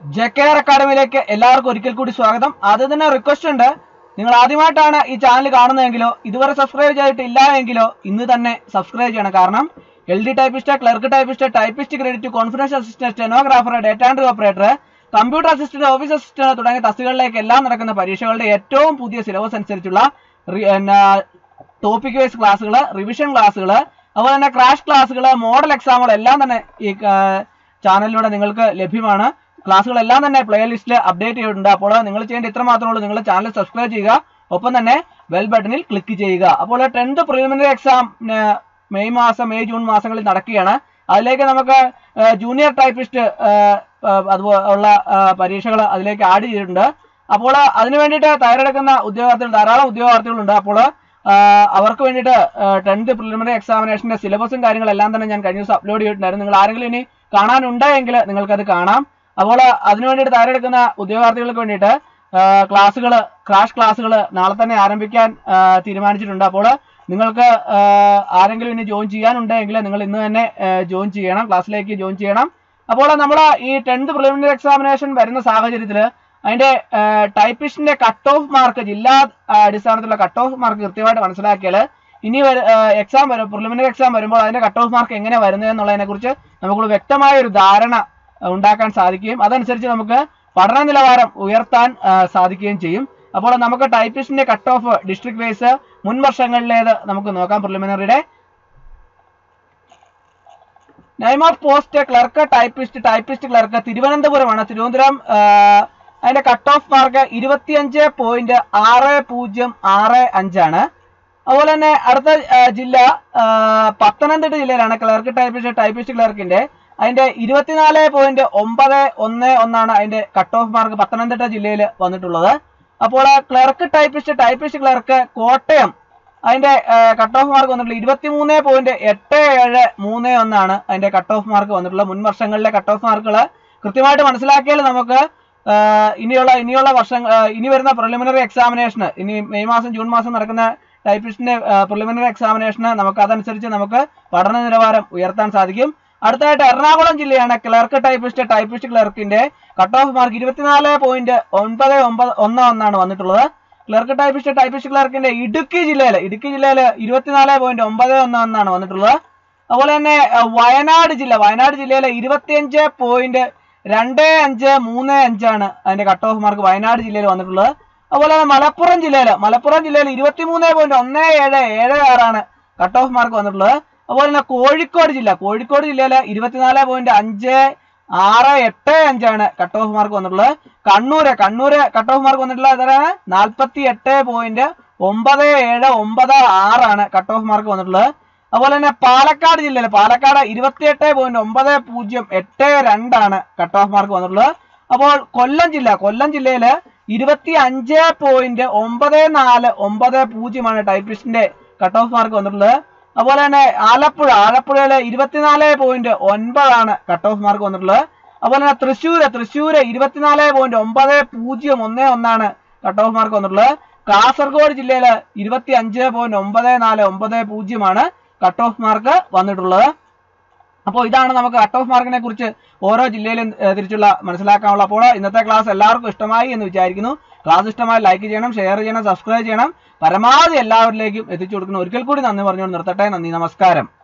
J K R അക്കാഡമിയിലേക്ക് എല്ലാവർക്കും ഒരിക്കൽ കൂടി സ്വാഗതം ആദ്യം തന്നെ റിക്വസ്റ്റ് ഉണ്ട് നിങ്ങൾ ആദ്യമായിട്ടാണ് ഈ ചാനൽ കാണുന്നതെങ്കിലോ ഇതുവരെ സബ്സ്ക്രൈബ് ചെയ്തിട്ടില്ല എങ്കിലോ ഇന്ന് തന്നെ സബ്സ്ക്രൈബ് ചെയ്യണം കാരണം L D typist clerk typist typist credit confidence assistant stenographer data entry operator computer assistant office assistant തുടങ്ങിയ തസ്തികളിലേക്ക് എല്ലാം നടക്കുന്ന പരീക്ഷകളുടെ ഏറ്റവും പുതിയ സിലബസ് അനുസരിച്ചുള്ള ടോപ്പിക് വൈസ് ക്ലാസ്സുകൾ റിവിഷൻ ക്ലാസ്സുകൾ അതുപോലെ തന്നെ ക്രാഷ് ക്ലാസ്സുകൾ മോഡൽ എക്സാമുകൾ എല്ലാം തന്നെ ഈ ചാനലിലൂടെ നിങ്ങൾക്ക് ലഭ്യമാണ് ക്ലാസ്സുകളെല്ലാം തന്നെ പ്ലേലിസ്റ്റിൽ അപ്ഡേറ്റ് ചെയ്തിട്ടുണ്ട് അപ്പോൾ നിങ്ങൾ ചെയ്യേണ്ട ഇത്ര മാത്രമേ ഉള്ളൂ നിങ്ങൾ ചാനൽ സബ്സ്ക്രൈബ് ചെയ്യുക ഒപ്പം തന്നെ ബെൽ ബട്ടണിൽ ക്ലിക്ക് ചെയ്യുക അപ്പോൾ ടെൻത്ത് പ്രിലിമിനറി എക്സാം മെയ് മാസം മെയ് ജൂൺ മാസങ്ങളിൽ നടക്കുകയാണ് അതിലേക്ക് നമുക്ക് ജൂനിയർ ടൈപ്പിസ്റ്റ് അതുപോലെ ഉള്ള പരീക്ഷകൾ അതിലേക്ക് ആഡ് ചെയ്തിട്ടുണ്ട് അപ്പോൾ അതിന് വേണ്ടിയിട്ട് തയ്യാറെടുക്കുന്ന ഉദ്യോഗാർത്ഥികൾ ധാരാളം ഉദ്യോഗാർത്ഥികളുണ്ട് അപ്പോൾ അവർക്ക് വേണ്ടിയിട്ട് ടെൻത്ത് പ്രിലിമിനറി എക്സാമിനേഷന്റെ സിലബസും കാര്യങ്ങളെല്ലാം തന്നെ ഞാൻ കഴിഞ്ഞ ദിവസം അപ്ലോഡ് ചെയ്തിട്ടുണ്ടായിരുന്നു നിങ്ങൾ ആരെങ്കിലും ഇനി കാണാനുണ്ടെങ്കിൽ നിങ്ങൾക്കത് കാണാം അപ്പോൾ അതിനു വേണ്ടിയിട്ട് തയ്യാറെടുക്കുന്ന ഉദ്യോഗാർത്ഥികൾക്ക് വേണ്ടിയിട്ട് ക്ലാസ്സുകൾ ക്രാഷ് ക്ലാസ്സുകൾ നാളെ തന്നെ ആരംഭിക്കാൻ തീരുമാനിച്ചിട്ടുണ്ട് അപ്പോൾ നിങ്ങൾക്ക് ആരെങ്കിലും ഇനി ജോയിൻ ചെയ്യാനുണ്ടെങ്കിൽ നിങ്ങൾ ഇന്ന് തന്നെ ജോയിൻ ചെയ്യണം ക്ലാസ്സിലേക്ക് ജോയിൻ ചെയ്യണം അപ്പോൾ നമ്മൾ ഈ ടെൻത്ത് പ്രിലിമിനറി എക്സാമിനേഷൻ വരുന്ന സാഹചര്യത്തിൽ അതിന്റെ ടൈപ്പിസ്റ്റിന്റെ കട്ട് ഓഫ് മാർക്ക് ജില്ലാ അടിസ്ഥാനത്തിലുള്ള കട്ട് ഓഫ് മാർക്ക് കൃത്യമായിട്ട് മനസ്സിലാക്കിയാൽ ഇനി എക്സാം വരും പ്രിലിമിനറി എക്സാം വരുമ്പോൾ അതിന്റെ കട്ട് ഓഫ് മാർക്ക് എങ്ങനെ വരുന്നത് എന്നുള്ളതിനെ കുറിച്ച് നമുക്ക് വ്യക്തമായ ഒരു ധാരണ ഉണ്ടാക്കാൻ സാധിക്കുകയും അതനുസരിച്ച് നമുക്ക് പഠന നിലവാരം ഉയർത്താൻ സാധിക്കുകയും ചെയ്യും അപ്പോൾ നമുക്ക് ടൈപ്പിസ്റ്റിന്റെ കട്ട് ഓഫ് ഡിസ്ട്രിക്ട് വൈസ് മുൻ വർഷങ്ങളിലേത് നമുക്ക് നോക്കാം പ്രിലിമിനറിയുടെ name of post clerk typist typist clerk തിരുവനന്തപുരമാണ് തിരുവനന്തപുരം അതിന്റെ കട്ട് ഓഫ് മാർക്ക് ഇരുപത്തിയഞ്ച് പോയിന്റ് ആറ് പൂജ്യം ആറ് അഞ്ചാണ് അതുപോലെ തന്നെ അടുത്ത ജില്ല പത്തനംതിട്ട ജില്ലയിലാണ് ക്ലർക്ക് ടൈപ്പിസ്റ്റ് ടൈപ്പിസ്റ്റ് ക്ലർക്കിന്റെ അതിന്റെ ഇരുപത്തിനാല് പോയിന്റ് ഒമ്പത് ഒന്ന് ഒന്നാണ് അതിന്റെ കട്ട് ഓഫ് മാർക്ക് പത്തനംതിട്ട ജില്ലയിൽ വന്നിട്ടുള്ളത് അപ്പോൾ clerk typist typist clerk Kottayam അതിന്റെ കട്ട് ഓഫ് മാർക്ക് വന്നിട്ടുള്ളത് ഇരുപത്തിമൂന്ന് പോയിന്റ് എട്ട് ഏഴ് മൂന്ന് ഒന്നാണ് അതിന്റെ കട്ട് ഓഫ് മാർക്ക് വന്നിട്ടുള്ളത് മുൻ വർഷങ്ങളിലെ കട്ട് ഓഫ് മാർക്കുകൾ കൃത്യമായിട്ട് മനസ്സിലാക്കിയാൽ നമുക്ക് ഇനിയുള്ള ഇനിയുള്ള വർഷം ഇനി വരുന്ന പ്രിലിമിനറി എക്സാമിനേഷന് ഇനി മെയ് മാസം ജൂൺ മാസം നടക്കുന്ന ടൈപ്പിസ്റ്റിന്റെ പ്രിലിമിനറി എക്സാമിനേഷന് നമുക്ക് അതനുസരിച്ച് നമുക്ക് പഠന നിലവാരം ഉയർത്താൻ സാധിക്കും അടുത്തായിട്ട് എറണാകുളം ജില്ലയാണ് ക്ലർക്ക് ടൈപ്പിസ്റ്റ് ടൈപ്പിസ്റ്റ് ക്ലർക്കിന്റെ കട്ട് ഓഫ് മാർക്ക് ഇരുപത്തിനാല് പോയിന്റ് ഒൻപത് ഒമ്പത് ഒന്ന് ഒന്നാണ് വന്നിട്ടുള്ളത് ക്ലർക്ക് ടൈപ്പിസ്റ്റ് ടൈപ്പിസ്റ്റ് ക്ലർക്കിന്റെ ഇടുക്കി ജില്ലയിൽ ഇടുക്കി ജില്ലയിൽ ഇരുപത്തിനാല് പോയിന്റ് ഒമ്പത് ഒന്ന് ഒന്നാണ് വന്നിട്ടുള്ളത് അതുപോലെ തന്നെ വയനാട് ജില്ല വയനാട് ജില്ലയിലെ ഇരുപത്തിയഞ്ച് പോയിന്റ് രണ്ട് അഞ്ച് മൂന്ന് അഞ്ചാണ് അതിന്റെ കട്ട് ഓഫ് മാർക്ക് വയനാട് ജില്ലയിൽ വന്നിട്ടുള്ളത് അതുപോലെ തന്നെ മലപ്പുറം ജില്ലയിൽ മലപ്പുറം ജില്ലയിൽ ഇരുപത്തിമൂന്ന് പോയിന്റ് ഒന്ന് ഏഴ് ഏഴ് ആറാണ് കട്ട് ഓഫ് മാർക്ക് വന്നിട്ടുള്ളത് അതുപോലെ തന്നെ കോഴിക്കോട് ജില്ല കോഴിക്കോട് ജില്ലയിൽ ഇരുപത്തിനാല് പോയിന്റ് അഞ്ച് ആറ് എട്ട് അഞ്ചാണ് കട്ട് ഓഫ് മാർക്ക് വന്നിട്ടുള്ളത് Kannur Kannur cut off mark വന്നിട്ടുള്ളത് എത്രയാണ് നാൽപ്പത്തി എട്ട് പോയിന്റ് ഒമ്പത് ഏഴ് ഒമ്പത് ആറാണ് കട്ട് ഓഫ് മാർക്ക് വന്നിട്ടുള്ളത് അതുപോലെ തന്നെ പാലക്കാട് ജില്ലയിൽ പാലക്കാട് ഇരുപത്തിയെട്ട് പോയിന്റ് ഒമ്പത് പൂജ്യം എട്ട് രണ്ടാണ് കട്ട് ഓഫ് മാർക്ക് വന്നിട്ടുള്ളത് അപ്പോൾ കൊല്ലം ജില്ല കൊല്ലം ജില്ലയിൽ ഇരുപത്തി അഞ്ച് പോയിന്റ് ഒമ്പത് നാല് ഒമ്പത് പൂജ്യമാണ് ടൈപ്പിസ്റ്റിന്റെ കട്ട് ഓഫ് മാർക്ക് വന്നിട്ടുള്ളത് അതുപോലെ തന്നെ ആലപ്പുഴ ആലപ്പുഴയിൽ ഇരുപത്തിനാല് പോയിന്റ് ഒൻപതാണ് കട്ട് ഓഫ് മാർക്ക് വന്നിട്ടുള്ളത് അതുപോലെ തന്നെ തൃശ്ശൂര് തൃശ്ശൂര് ഇരുപത്തിനാല് പോയിന്റ് ഒമ്പത് പൂജ്യം ഒന്ന് ഒന്നാണ് കട്ട് ഓഫ് മാർക്ക് വന്നിട്ടുള്ളത് കാസർഗോഡ് ജില്ലയിൽ ഇരുപത്തി അഞ്ച് പോയിന്റ് ഒമ്പത് നാല് ഒമ്പത് പൂജ്യമാണ് കട്ട് ഓഫ് മാർക്ക് വന്നിട്ടുള്ളത് അപ്പോൾ ഇതാണ് നമുക്ക് കട്ട് ഓഫ് മാർക്കിനെ കുറിച്ച് ഓരോ ജില്ലയിലും തിരിച്ചുള്ള മനസ്സിലാക്കാനുള്ള അപ്പോൾ ഇന്നത്തെ ക്ലാസ് എല്ലാവർക്കും ഇഷ്ടമായി എന്ന് വിചാരിക്കുന്നു ക്ലാസ് ഇഷ്ടമായി ലൈക്ക് ചെയ്യണം ഷെയർ ചെയ്യണം സബ്സ്ക്രൈബ് ചെയ്യണം പരമാവധി എല്ലാവരിലേക്കും എത്തിച്ചു കൊടുക്കണം ഒരിക്കൽ കൂടി നന്ദി പറഞ്ഞുകൊണ്ട് നിർത്തട്ടെ നന്ദി നമസ്കാരം